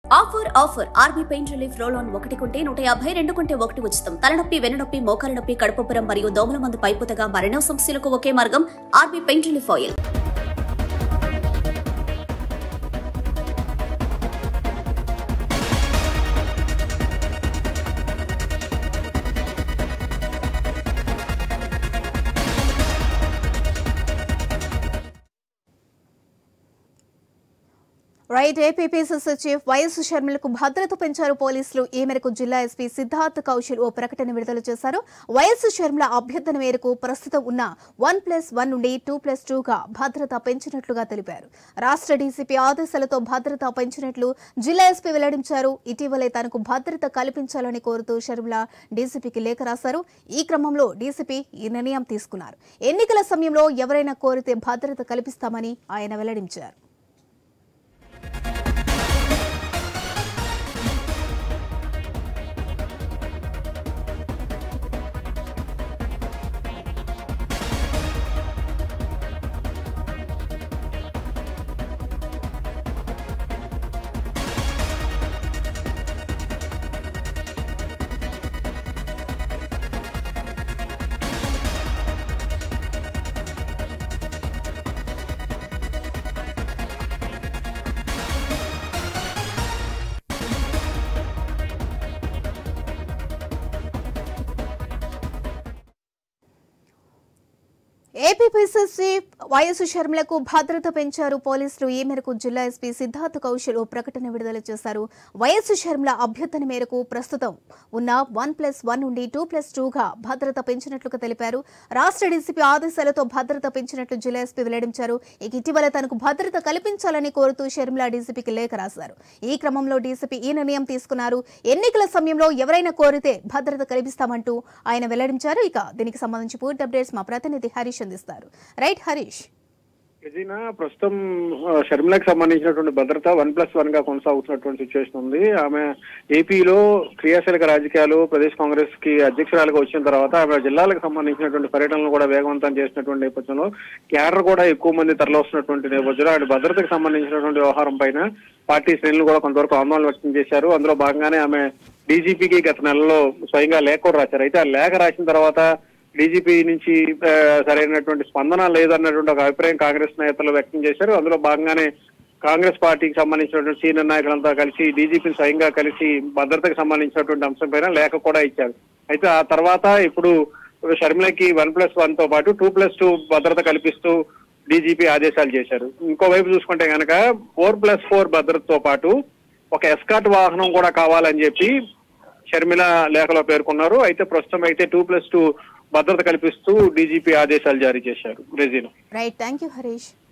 offer offer RB pain relief roll on ఒకటి కొంటే నూట యాభై రెండు కొంటే ఒకటి ఉచితం తలనొప్పి వెన్నునొప్పి మోకాల నొప్పి కడుపుపురం మరియు దోమల మందు పైపుతగా మరెన్నో సమస్యలకు ఒకే మార్గం RB pain relief oil right APPCC chief YS షర్మిలకు భద్రత పెంచారు పోలీసులు ఈ మేరకు జిల్లా ఎస్పీ సిద్ధార్థ్ కౌశల్ ఓ ప్రకటన విడుదల చేశారు వైఎస్ షర్మిల అభ్యర్థన మేరకు ప్రస్తుతం ఉన్న వన్ ప్లస్ వన్ నుండి టూ ప్లస్ టూగా భద్రత పెంచినట్లుగా తెలిపారు రాష్ట్ర డీసీపీ ఆదేశాలతో భద్రత పెంచినట్లు జిల్లా ఎస్పీ వెల్లడించారు ఇటీవలే తనకు భద్రత కల్పించాలని కోరుతూ షర్మిల డీసీపీకి లేఖ రాశారు ఈ క్రమంలో డీసీపీ ఈ నిర్ణయం తీసుకున్నారు ఎన్నికల సమయంలో ఎవరైనా కోరితే భద్రత కల్పిస్తామని ఆయన వెల్లడించారు ఏపీపీసీసీ వైఎస్ షర్మిలకు భద్రత పెంచారు పోలీసులు ఈ మేరకు జిల్లా ఎస్పీ సిద్ధార్థ్ కౌశల్ ఓ ప్రకటన విడుదల చేశారు వైఎస్ షర్మిల అభ్యర్థన మేరకు ప్రస్తుతం ఉన్న వన్ ప్లస్ వన్ నుండి టూ ప్లస్ టూగా భద్రత పెంచినట్లుగా తెలిపారు రాష్ట్ర డీసీపీ ఆదేశాలతో భద్రత పెంచినట్లు జిల్లా ఎస్పీ వెల్లడించారు ఇక ఇటీవల తనకు భద్రత కల్పించాలని కోరుతూ షర్మిల డీసీపీకి లేఖ రాశారు ఈ క్రమంలో డీసీపీ ఈ నిర్ణయం తీసుకున్నారు ఎన్నికల సమయంలో ఎవరైనా కోరితే భద్రత కల్పిస్తామంటూ ఆయన వెల్లడించారు ఇక దీనికి సంబంధించి పూర్తి అప్డేట్స్ మా ప్రతినిధి హరీష్ అందిస్తారు రైట్ హరీష్ రెజీనా ప్రస్తుతం ఆ, షర్మిలకు సంబంధించినటువంటి భద్రత వన్ ప్లస్ వన్ గా కొనసాగుతున్నటువంటి సిచ్యువేషన్ ఉంది ఆమె ఏపీలో క్రియాశీలక రాజకీయాలు ప్రదేశ్ కాంగ్రెస్ కి అధ్యక్షురాలుగా వచ్చిన తర్వాత ఆమె జిల్లాలకు సంబంధించినటువంటి పర్యటనలు కూడా వేగవంతం చేసినటువంటి నేపథ్యంలో క్యాడర్ కూడా ఎక్కువ మంది తరలివస్తున్నటువంటి నేపథ్యంలో ఆమె భద్రతకు సంబంధించినటువంటి వ్యవహారం పైన పార్టీ శ్రేణులు కూడా కొంతవరకు ఆందోళన వ్యక్తం చేశారు అందులో భాగంగానే ఆమె డీజీపీకి గత నెలలో స్వయంగా లేఖ కూడా రాశారు అయితే ఆ లేఖ రాసిన తర్వాత డీజీపీ నుంచి ఆ, సరైనటువంటి స్పందన లేదన్నటువంటి ఒక అభిప్రాయం కాంగ్రెస్ నేతలు వ్యక్తం చేశారు అందులో భాగంగానే కాంగ్రెస్ పార్టీకి సంబంధించినటువంటి సీనియర్ నాయకులంతా కలిసి డీజీపీని స్వయంగా కలిసి భద్రతకు సంబంధించినటువంటి అంశం పైన లేఖ కూడా ఇచ్చారు అయితే ఆ తర్వాత ఇప్పుడు షర్మిలకి వన్ ప్లస్ వన్ తో పాటు టూ ప్లస్ టూ భద్రత కల్పిస్తూ డీజీపీ ఆదేశాలు చేశారు ఇంకోవైపు చూసుకుంటే కనుక ఫోర్ ప్లస్ ఫోర్ భద్రతతో పాటు ఒక ఎస్కాట్ వాహనం కూడా కావాలని చెప్పి షర్మిల లేఖలో పేర్కొన్నారు అయితే ప్రస్తుతం అయితే టూ ప్లస్ టూ భద్రత కల్పిస్తూ డీజీపీ ఆదేశాలు జారీ చేశారు Regina right thank you Harish